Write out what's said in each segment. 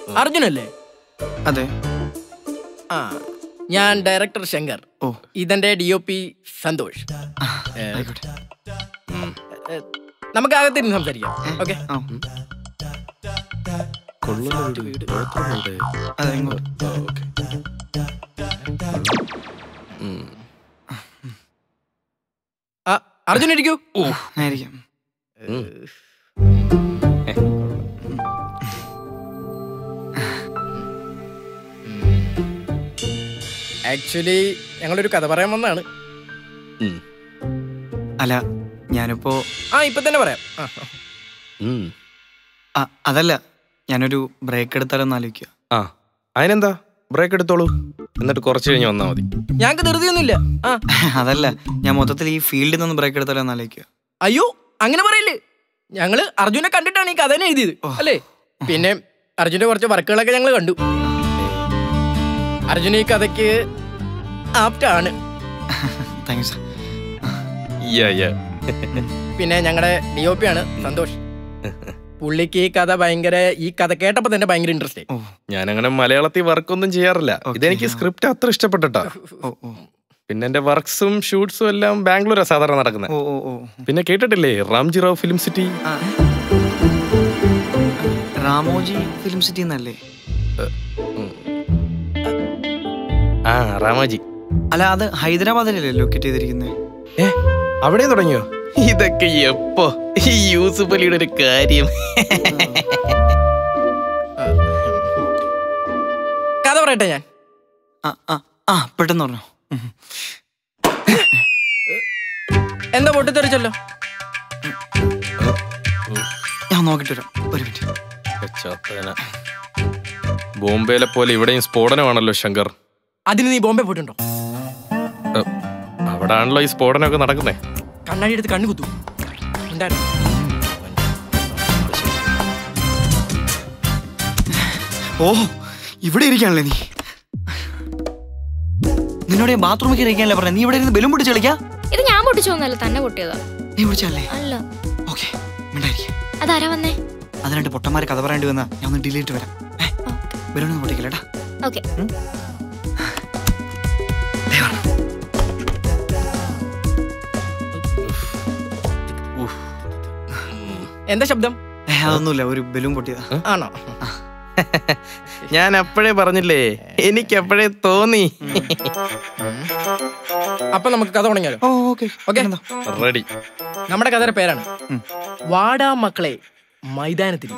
അർജുനല്ലേ അതെ ആ ഞാൻ ഡയറക്ടർ ശങ്കർ ഓ ഇതെന്റെ ഡി ഒ പി സന്തോഷ് ആയിക്കോട്ടെ ഏ, നമുക്ക് അകത്തിരുന്ന് സംസാരിക്കാം ഓക്കെ ആ അതെ ഇങ്ങോട്ട് ആ അർജുൻ ഇരിക്കൂ ആയിരിക്കാം ആക്ച്വലി ഞങ്ങളൊരു കഥ പറയാൻ വന്നാണ് അല്ല ഞാനിപ്പോ ആ ഇപ്പൊ തന്നെ പറയാം ആ, ആ. ആ, അതല്ല ഞാനൊരു ബ്രേക്ക് എടുത്താലോന്ന് ആലോചിക്കുക ആ അതിനെന്താ ബ്രേക്ക് എടുത്തോളൂ എന്നിട്ട് കുറച്ച് കഴിഞ്ഞ് വന്നാൽ മതി ഞങ്ങക്ക് ധൃതിയൊന്നുമില്ല ആ അതല്ല ഞാൻ മൊത്തത്തിൽ ഈ ഫീൽഡിൽ നിന്ന് ബ്രേക്ക് എടുത്താലോന്ന് ആലോചിക്കുക അയ്യോ അങ്ങനെ പറയില്ലേ ഞങ്ങള് അർജുനെ കണ്ടിട്ടാണ് ഈ കഥ തന്നെ എഴുതിയത് അല്ലേ പിന്നെ അർജുന്റെ കുറച്ച് വർക്കുകളൊക്കെ ഞങ്ങൾ കണ്ടു അർജുൻ ഈ കഥയ്ക്ക് ആപ്റ്റാണ് താങ്ക്സ് യാ യാ പിന്നെ ഞങ്ങളുടെ ഡി ഒ പി ആണ് സന്തോഷ് പുള്ളിക്ക് ഈ കഥ ഭയങ്കര ഈ കഥ കേട്ടപ്പോ തന്നെ ഭയങ്കര ഇൻട്രസ്റ്റ് ഓ ഞാനങ്ങനെ മലയാളത്തിൽ വർക്കൊന്നും ചെയ്യാറില്ല ഇതെനിക്ക് സ്ക്രിപ്റ്റ് അത്ര ഇഷ്ടപ്പെട്ടിട്ടാ ഓ ഓ പിന്നെ എന്റെ വർക്ക്സും ഷൂട്ട്സും എല്ലാം ബാംഗ്ലൂരാ സാധാരണ നടക്കുന്നത് ഓ ഓ ഓ പിന്നെ കേട്ടിട്ടില്ലേ റാംജി റാവ് ഫിലിം സിറ്റി ആ. റാമോജി ഫിലിം സിറ്റി എന്നല്ലേ ആ റാമാജി അല്ല അത് ഹൈദരാബാദിലല്ലേ ലൊക്കേറ്റ് ചെയ്തിരിക്കുന്നത് ഏ അവിടെ തുടങ്ങിയോ ഇതൊക്കെ എപ്പോ ഈ യൂസുഫ് അലിയുടെ ഒരു കാര്യം കഥ പറയട്ടെ ഞാൻ ആ ആ ആ പെട്ടെന്ന് പറഞ്ഞു ഉം. എന്താ പൊട്ടിത്തെറിച്ചല്ലോ ഞാൻ നോക്കിട്ട് വരാം ഒരു മിനിറ്റ് പശ്ചാത്തലന. ബോംബെയിലെ പോലെ ഇവിടെയും സ്ഫോടനമാണല്ലോ ശങ്കർ അതിന് നീ ബോംബെ പോയിട്ടുണ്ടോ ഏ, അവിടെ ആണല്ലോ ഈ സ്ഫോടനമൊക്കെ നടക്കുന്നേ കണ്ണാടി എടുത്ത് കണ്ണു കുത്തു ഉണ്ടായിരുന്നു ഓ ഇവിടെ ഇരിക്കാണല്ലേ നീ നിന്നോട് ഞാൻ ബാത്റൂമിൽ കയറി ഇരിക്കാനല്ലേ പറഞ്ഞത് നീ ഇവിടെ ഇരുന്ന് ബലൂൺ പൊട്ടിച്ച് കളിക്കാ ഇത് ഞാൻ പൊട്ടിച്ചോന്നല്ല തന്നെ പൊട്ടിയതാ നീ വിളിച്ചല്ലേ അല്ല ഓക്കെ മിണ്ടായിരിക്കും അതാരാ വന്നേ അതിനായിട്ട് പൊട്ടന്മാരെ കഥ പറയേണ്ടി വന്നാ ഞാൻ ഒന്ന് ഡിലീറ്റ് വരാം ബലൂൺ ഒന്ന് പൊട്ടിക്കല്ലേട്ടാ ഓക്കെ എന്താ ശബ്ദം അതൊന്നുമില്ല ഒരു ബലൂൺ പൊട്ടിയതാ ആണോ ഞാൻ അപ്പോഴേ പറഞ്ഞില്ലേ എനിക്ക് അപ്പോഴേ തോന്നി അപ്പൊ നമുക്ക് കഥ തുടങ്ങിയാലോ ഓ ഓക്കെ ഓക്കെ റെഡി നമ്മുടെ കഥയുടെ പേരാണ് ഉം. വാടാ മക്കളെ മൈതാനത്തിൽ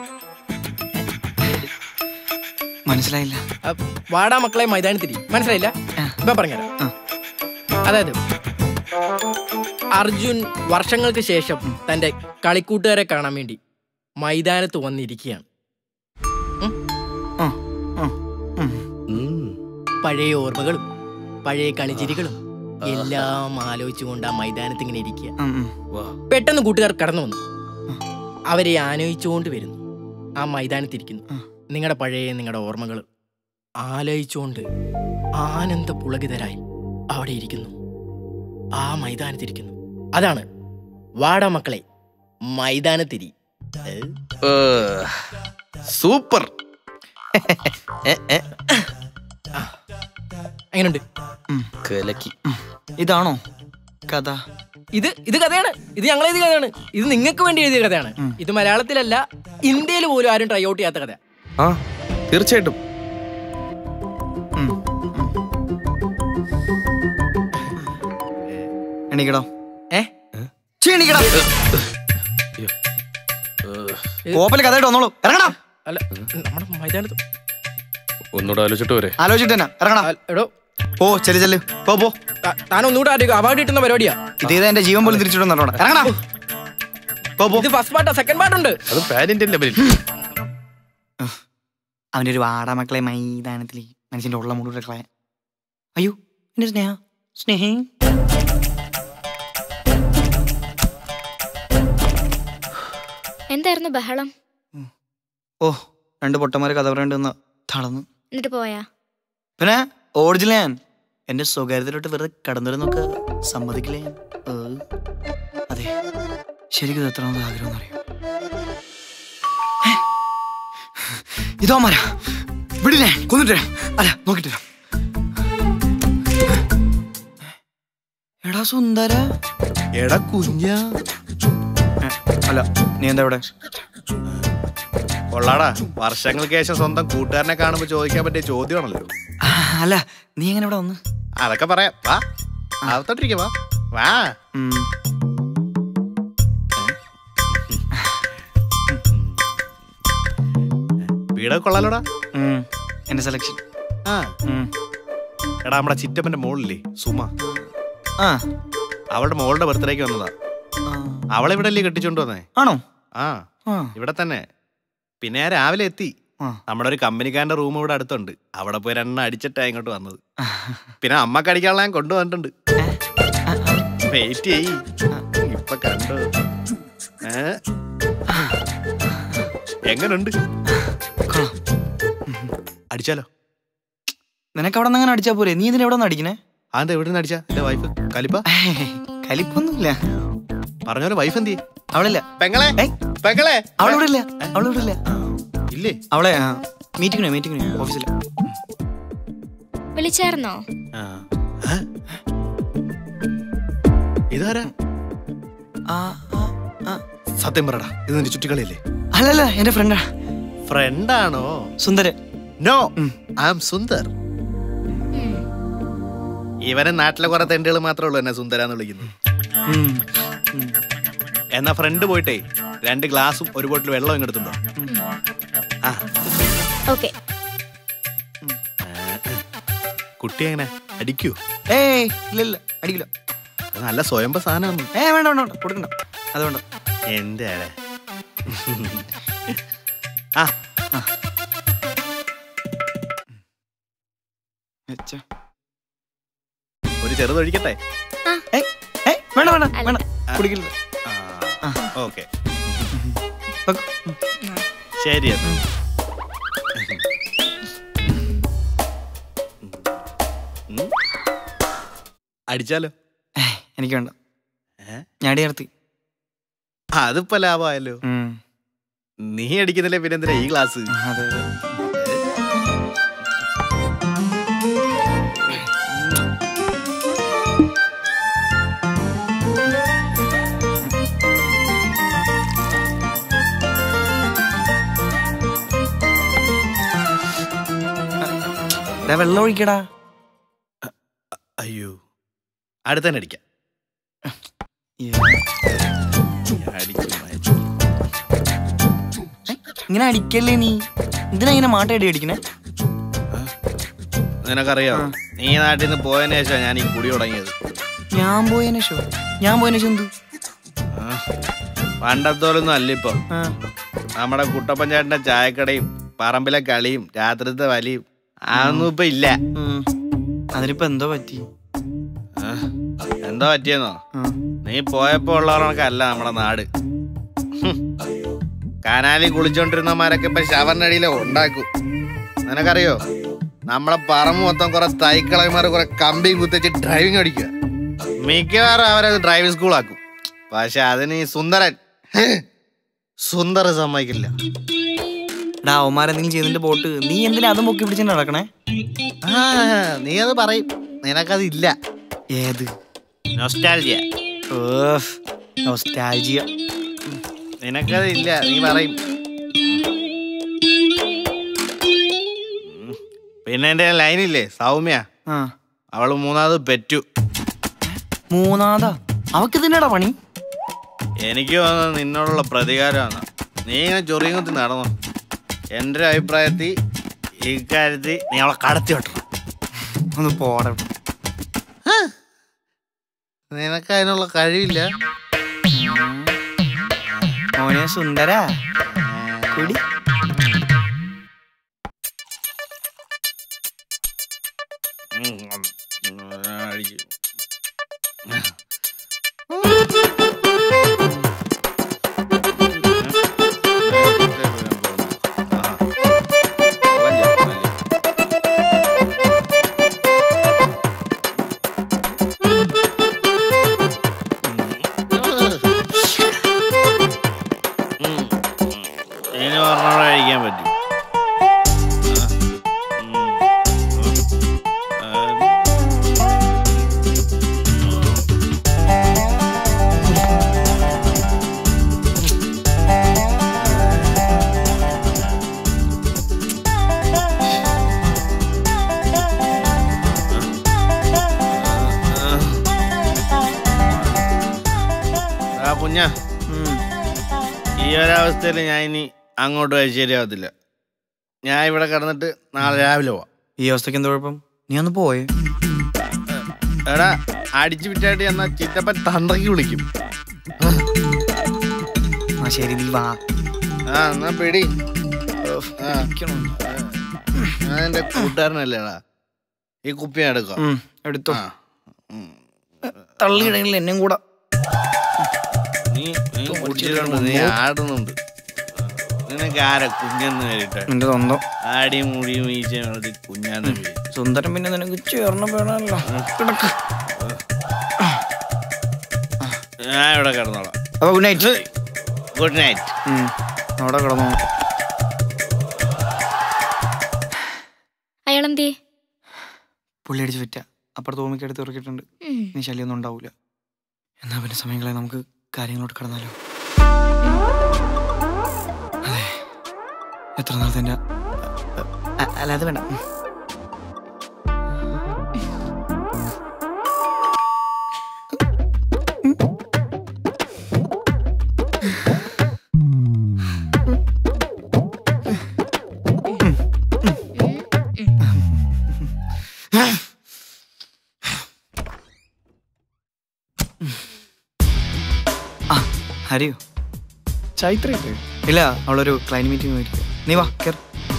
മനസ്സിലായില്ല അ, വാടാ മക്കളെ മൈതാനത്തിൽ മനസ്സിലായില്ല ആ. ഇപ്പൊ പറഞ്ഞുതരാം ആ. അതായത് അർജുൻ വർഷങ്ങൾക്ക് ശേഷം തന്റെ കളിക്കൂട്ടുകാരെ കാണാൻ വേണ്ടി മൈതാനത്ത് വന്നിരിക്കുകയാണ് ആ ആ ഉം. ഉം. പഴയ ഓർമ്മകളും പഴയ കളിച്ചിരികളും എല്ലാം ആലോചിച്ചുകൊണ്ട് ആ മൈതാനത്ത് ഇങ്ങനെ ഇരിക്കുക ഉം, ഉം. വാ. പെട്ടെന്ന് കൂട്ടുകാർ കടന്നു വന്നു അവരെ ആനയിച്ചുകൊണ്ട് വരുന്നു ആ മൈതാനത്തിരിക്കുന്നു ആ. നിങ്ങളുടെ പഴയ നിങ്ങളുടെ ഓർമ്മകൾ ആലോചിച്ചുകൊണ്ട് ആനന്ദ പുളകിതരായി അവിടെ ഇരിക്കുന്നു ആ മൈതാനത്തിരിക്കുന്നു അതാണ് വാടാ മക്കളെ മൈതാനത്തിരി ഏ? ഏ, സൂപ്പർ ഏ, ഏ, എങ്ങനുണ്ട് ഉം. കലക്കി ഉം. ഇതാണോ കഥ ഇത് ഇത് കഥയാണ് ഇത് ഞങ്ങൾ എഴുതിയ കഥയാണ് ഇത് നിങ്ങൾക്ക് വേണ്ടി എഴുതിയ കഥയാണ് ഉം. ഇത് മലയാളത്തിലല്ല ഇന്ത്യയിൽ പോലും ആരും ട്രൈ ഔട്ട് ചെയ്യാത്ത കഥ ആ തീർച്ചയായിട്ടും ഉം, ഉം. എണീക്കടോ ഏ ക്ഷീണിക്കടാ കോപ്പല് കഥയായിട്ട് വന്നോളൂ ഇറങ്ങടാ അല്ല നമ്മുടെ മൈതാനത്ത് ഒന്നുകൂടെ ആലോചിച്ചിട്ട് വരെ ആലോചിച്ചിട്ട് തന്നെ ഇറങ്ങടാ അ- എടോ പോ ചെല്ലു ചെല്ലു പോ പോ താ- താൻ ഒന്നുകൂടെ ആലോചിക്കും അവാർഡ് കിട്ടുന്ന പരിപാടിയാ ഇത് ചെയ്താ എന്റെ ജീവൻ പോലും തിരിച്ചിടും നല്ലോണം ഇറങ്ങടാ പോ പോ ഇത് ഫസ്റ്റ് പാർട്ടാ സെക്കൻഡ് പാർട്ട് ഉണ്ട് അത് പാനിന്റെ ലെവലിൽ അവന്റെ ഒരു വാടാമക്കളെ മൈതാനത്തിൽ മനുഷ്യന്റെ ഉള്ള മുഴുവൻ കളയാൻ അയ്യോ എന്റെ സ്നേഹ സ്നേഹം എന്തായിരുന്നു ബഹളം ഓ രണ്ട് പൊട്ടന്മാരെ കഥ പറയേണ്ടി വന്ന തളർന്നു എന്നിട്ട് പോയാ പിന്നെ ഓറിജിനൽ ഞാൻ എന്റെ സ്വകാര്യത്തിലോട്ട് വെറുതെ കടന്നിരുന്നൊക്കെ സമ്മതിക്കില്ലേ ഞാൻ ഏ. അതെ ശരിക്കും ഇത് എത്ര ആഗ്രഹം അറിയോ ഇതോ മര വിടില്ലേ കൊന്നിട്ടേ അല്ല നോക്കിട്ട് എടാ സുന്ദര എടാ കുഞ്ഞ ഏ, അല്ല നീ എന്താ ഇവിടെ കൊള്ളാടാ വർഷങ്ങൾക്ക് ശേഷം സ്വന്തം കൂട്ടുകാരനെ കാണുമ്പോ ചോദിക്കാൻ പറ്റിയ ചോദ്യമാണല്ലോ ആ, അല്ല നീ എങ്ങനെ ഇവിടെ വന്ന് അതൊക്കെ പറയാം വാ അകത്തോട്ടിരിക്ക വാ വാ ഉം. വീടൊക്കെ കൊള്ളാലോടാ ഉം. എന്റെ സെലക്ഷൻ ആ എടാ നമ്മുടെ ചിറ്റപ്പന്റെ മോളില്ലേ സുമ ആ അവളുടെ മോളുടെ ബർത്ത്ഡേക്ക് വന്നതാ ആ. അവളെ ഇവിടെ അല്ലേ കെട്ടിച്ചോണ്ട് വന്നേ ആണോ ആ ആ ഇവിടെ തന്നെ പിന്നെ ഞാൻ രാവിലെ എത്തി ആ. നമ്മുടെ ഒരു കമ്പനിക്കാരന്റെ റൂം ഇവിടെ അടുത്തുണ്ട് അവിടെ പോയി രണ്ടെണ്ണം അടിച്ചിട്ടാ ഇങ്ങോട്ട് വന്നത് പിന്നെ അമ്മക്ക് അടിക്കാനുള്ള ഞാൻ കൊണ്ടുവന്നിട്ടുണ്ട് വെയിറ്റ് ചെയ് ഇപ്പൊ കണ്ടു ഏ? എങ്ങനുണ്ട് കൊള്ളാം. അടിച്ചാലോ നിനക്ക് അവിടെ നിന്ന് അങ്ങനെ അടിച്ചാ പോരെ നീ ഇതിനെ എവിടെ നിന്ന് അടിക്കണേ അതെന്താ എവിടെ നിന്ന് അടിച്ചാ എന്റെ വൈഫ് കലിപ്പ കലിപ്പൊന്നുമില്ല പറഞ്ഞോലെ വൈഫ് എന്തി അവളില്ല പെങ്ങളെ ഏയ്. പെങ്ങളെ അവളിവിടെ ഇല്ല അവളിവിടെ ഇല്ല ഇല്ലേ അവളെ മീറ്റിങ്ങിനോ മീറ്റിങ്ങിനോ ഓഫീസിൽ വിളിച്ചായിരുന്നോ ആ. ഏ? ഇതാരാ സത്യം പറടാ ഇത് നിന്റെ ചുറ്റിക്കളിയല്ലേ അല്ലല്ല എന്റെ ഫ്രണ്ടാ ഫ്രണ്ടാണോ സുന്ദരൻ നോ ഉം. ഐ ആം സുന്ദർ ഇവരെ നാട്ടിലെ കുറെ തെണ്ടുകൾ മാത്രമേ ഉള്ളൂ എന്നെ സുന്ദരാന്ന് വിളിക്കുന്നത് ഉം. ഉം. എന്നാ ഫ്രണ്ട് പോയിട്ടേ രണ്ട് ഗ്ലാസും ഒരു ബോട്ടിൽ വെള്ളം ഇങ്ങെടുത്തുണ്ടോ ആ ഓക്കെ കുട്ടി എങ്ങനെ അടിക്കൂ ഏയ് ഇല്ല ഇല്ല അടിക്കില്ല അത് നല്ല സ്വയംഭ സാധനമാണ് ഏ വേണ്ട വേണ്ട വേണ്ട കൊടുക്കണ്ട അത് വേണ്ട എന്റെ ആടെ. ആ വെച്ചോ. ഒരു ചെറുതൊഴിക്കട്ടെ ഏയ്, ഏയ്, വേണ്ട വേണ്ട വേണ്ട കുടിക്കില്ല ഓക്കെ വെക്ക്. ശരി എന്നാ. ഉം. അടിച്ചാലോ ഏയ്, എനിക്ക് വേണ്ട ഏ? ഞാൻ അടി നിർത്തി അതിപ്പോ ലാഭമായല്ലോ ഉം. നീ അടിക്കുന്നില്ലേ പിന്നെ എന്തിനാ ഈ ക്ലാസ് അതെ അതെ എടാ, വെള്ളം ഒഴിക്കടാ അയ്യോ അടുത്ത് തന്നെ അടിക്കാം അടിക്കും, അടിക്കും. ഇങ്ങനെ അടിക്കല്ലേ നീ എന്തിനാ ഇങ്ങനെ മാട്ടയടി അടിക്കണേ നിനക്കറിയാമോ ആ. നീ നാട്ടിൽ നിന്ന് പോയതിനു ശേഷം ഞാൻ ഈ കുടി തുടങ്ങിയത് ഞാൻ പോയതിനു ഷോ ഞാൻ പോയതിനു ശേഷം എന്തു ആ. പണ്ടത്തോലൊന്നും അല്ല ഇപ്പൊ ആ, നമ്മുടെ കുട്ടപ്പഞ്ചായത്തിന്റെ ചായക്കടയും പറമ്പിലെ കളിയും രാത്രിത്തെ വലിയും അതൊന്നും ഇപ്പൊ ഇല്ല ഉം. അതിനിപ്പോ എന്തോ പറ്റി ആ. എന്തോ പറ്റിയെന്നോ ആ. നീ പോയപ്പോ ഉള്ളവരൊക്കെ നമ്മുടെ നാട് ഹും. കനാലിൽ കുളിച്ചോണ്ടിരുന്നമാരൊക്കെ ഇപ്പൊ ശവറിനടിയിലെ ഉണ്ടാക്കും നിനക്കറിയോ നമ്മളെ പറമ്പ് മൊത്തം കുറെ തൈക്കളന്മാർ കുറെ കമ്പിയും കുത്തിച്ച് ഡ്രൈവിംഗ് അടിക്കുക മിക്കവാറും അവരത് ഡ്രൈവിംഗ് സ്കൂളാക്കും പക്ഷെ അതിന് ഈ സുന്ദരൻ ഹ്, സുന്ദർ സമ്മതിക്കില്ല എടാ അവന്മാരെന്തെങ്കിലും ചെയ്തിന്റെ ബോട്ട് നീ എന്തിനാ അതും പൊക്കി പിടിച്ചിട്ട് നടക്കണേ ആ നീ അത് പറയും നിനക്കതില്ല ഏത് നൊസ്റ്റാൾജിയ ഓഫ്, nostalgia. നിനക്കത് ഇല്ല നീ പറയും ഉം. പിന്നെ എന്റെ ലൈനില്ലേ സൗമ്യ ആ അവള് മൂന്നാമത് പെറ്റു മൂന്നാതാ അവക്ക് ഇതിനടാ പണി എനിക്ക് തോന്നുന്നത് നിന്നോടുള്ള പ്രതികാരമാണ് നീ ഇങ്ങനെ ചൊറിയും കുത്തി നടന്നു എൻ്റെ ഒരു അഭിപ്രായത്തിൽ ഇക്കാര്യത്തിൽ നീ അവളെ കടത്തി വെട്ടണം ഒന്ന് പോടെ നിനക്ക് അതിനുള്ള കഴിവില്ല മോനെ സുന്ദര കുടി ഉം, ഉം, അടിക്കും. ആ. വല്യ, വല്യ. ഉം. ഇനി പറഞ്ഞോടെ കഴിക്കാൻ പറ്റും ഈ ഒരവസ്ഥയിൽ ഞാൻ ഇനി അങ്ങോട്ട് പോയി ശരിയാവത്തില്ല ഞാൻ ഇവിടെ കിടന്നിട്ട് നാളെ രാവിലെ പോവാം ഈ അവസ്ഥയ്ക്ക് എന്താ കുഴപ്പം നീ ഒന്ന് പോയേ എടാ അടിച്ചു വിറ്റായിട്ട് എന്നാ ചിറ്റപ്പൻ തന്തയ്ക്ക് വിളിക്കും ആ ശരി നീ വാ ആ എന്നാ പിടി ഉഫ്, ആ. ഇരിക്കണോ? ഞാൻ എന്റെ കൂട്ടുകാരനല്ലേടാ ഈ കുപ്പി ഞാൻ എടുക്കാം ഉം, എടുത്തോ ആ. ഉം. തള്ളിയിടങ്ങളിൽ എന്നെയും കൂടെ നീ നീ കുടിച്ചിട്ടുണ്ട് നീ ആടുന്നുണ്ട് നിനക്ക് ആരാ കുഞ്ഞെന്ന് പേരിട്ടെ നിന്റെ സ്വന്തം ആടിയും മുടിയും വീഴ്ചയും വളർത്തി കുഞ്ഞാന്ന് പേര് സുന്ദരം പിന്നെ നിനക്ക് ചേർന്ന് വേണമല്ലോ കിടക്ക് ഞാൻ ഇവിടെ കിടന്നോളാം അപ്പൊ ഗുഡ് നൈറ്റ് ഗുഡ് നൈറ്റ് അവിടെ കിടന്നോ അയാളെന്തേ പുള്ളി അടിച്ച് വിറ്റ അപ്പുറത്ത് ഓമിക്ക് എടുത്ത് ഇറക്കിയിട്ടുണ്ട് നീ ശല്യമൊന്നും ഉണ്ടാവൂല എന്നാ പിന്നെ സമയങ്ങളെ നമുക്ക് കാര്യങ്ങളോട്ട് കടന്നാലോ അതെ എത്ര നാളത്തെ എൻ്റെ അല്ല അത് വേണ്ട ഉം. ആ ഹരിയോ ചൈത്രയില്ലേ ഇല്ല അവളൊരു ക്ലൈൻറ്റ് മീറ്റിംഗ് പോയിരിക്കും നീ വാ കേർ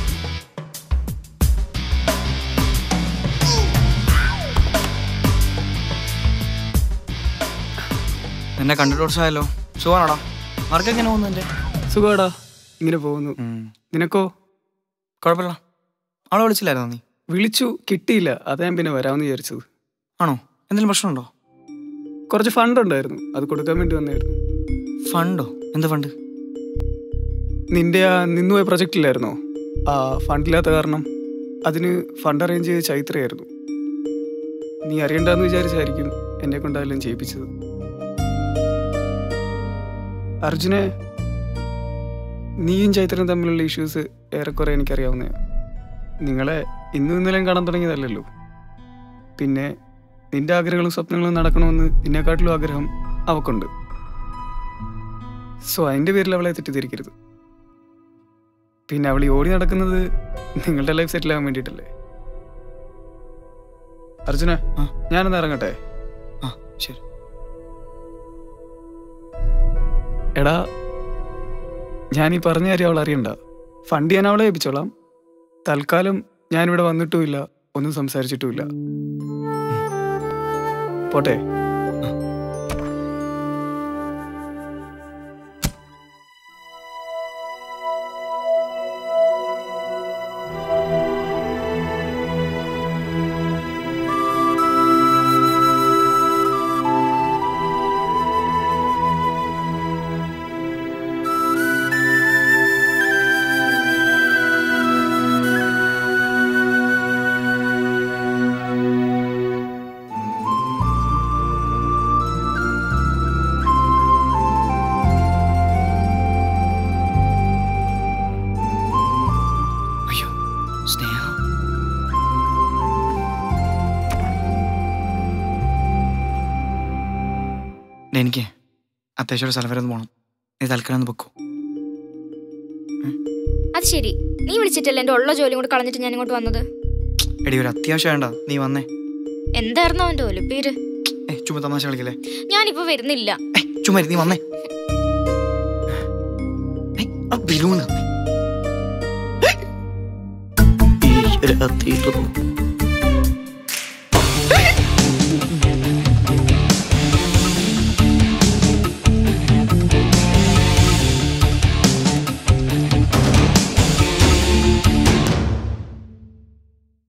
എന്നെ കണ്ടിട്ട് ദിവസമായല്ലോ സുഖമാണോടാ മാർക്ക് എങ്ങനെ പോകുന്നു എൻ്റെ സുഖമാടാ ഇങ്ങനെ പോകുന്നു നിനക്കോ കുഴപ്പമില്ല അവളെ വിളിച്ചില്ലായിരുന്നോ നീ വിളിച്ചു കിട്ടിയില്ല അതാ ഞാൻ പിന്നെ വരാമെന്ന് വിചാരിച്ചത് ആണോ എന്തെങ്കിലും പ്രശ്നമുണ്ടോ കുറച്ച് ഫണ്ട് ഉണ്ടായിരുന്നു അത് കൊടുക്കാൻ വേണ്ടി വന്നായിരുന്നു ഫണ്ടോ എന്ത് ഫണ്ട് നിന്റെ ആ നിന്നുപോയ പ്രൊജക്റ്റ് ഇല്ലായിരുന്നോ ആ ഫണ്ടില്ലാത്ത കാരണം അതിന് ഫണ്ട് അറേഞ്ച് ചെയ്ത് ചൈത്രയായിരുന്നു നീ അറിയണ്ടെന്ന് വിചാരിച്ചായിരിക്കും എന്നെ കൊണ്ടെല്ലാം ചെയ്യിപ്പിച്ചത് അർജുനെ നീയും ചൈത്രനും തമ്മിലുള്ള ഇഷ്യൂസ് ഏറെക്കുറെ എനിക്കറിയാവുന്നതാണ് നിങ്ങളെ ഇന്നും ഇന്നലെയും കാണാൻ തുടങ്ങിയതല്ലല്ലോ പിന്നെ നിന്റെ ആഗ്രഹങ്ങളും സ്വപ്നങ്ങളും നടക്കണമെന്ന് നിന്നെക്കാട്ടിലും ആഗ്രഹം അവക്കുണ്ട് സോ അതിൻ്റെ പേരിൽ അവളെ തെറ്റിദ്ധരിക്കരുത് പിന്നെ അവൾ ഈ ഓടി നടക്കുന്നത് നിങ്ങളുടെ ലൈഫ് സെറ്റിൽ ആകാൻ വേണ്ടിയിട്ടല്ലേ അർജുന ആ. ഞാനൊന്ന് ഇറങ്ങട്ടെ ആ ശരി എടാ ഞാൻ ഈ പറഞ്ഞ കാര്യം അവൾ അറിയണ്ട ഫണ്ട് ഞാൻ അവളെ ഏൽപ്പിച്ചോളാം തൽക്കാലം ഞാനിവിടെ വന്നിട്ടുമില്ല ഒന്നും സംസാരിച്ചിട്ടുമില്ല പോട്ടെ അയ്യോ സ്നേഹ ഡേ, എനിക്ക് അത്യാവശ്യം ഒരു സ്ഥലം വരെ ഒന്ന് പോകണം നീ തൽക്കാലം ഒന്ന് വെക്കോ അത് ശരി നീ വിളിച്ചിട്ടല്ലേ എൻ്റെ ഉള്ള ജോലിയും കൂടെ കളഞ്ഞിട്ട് ഞാൻ ഇങ്ങോട്ട് വന്നത് എടി ഒരു അത്യാവശ്യം വേണ്ട നീ വന്നേ എന്തായിരുന്നു അവൻ്റെ ഒലിപ്പേര് ഏ ചുമ്മാ തമാശ കളിക്കല്ലേ ഞാനിപ്പോ വരുന്നില്ല ഏ ചുമ്മാ ഇരി, നീ വന്നേ ഏയ്, ആ ബലൂണ് ഈശ്വരാ, തീർന്നു.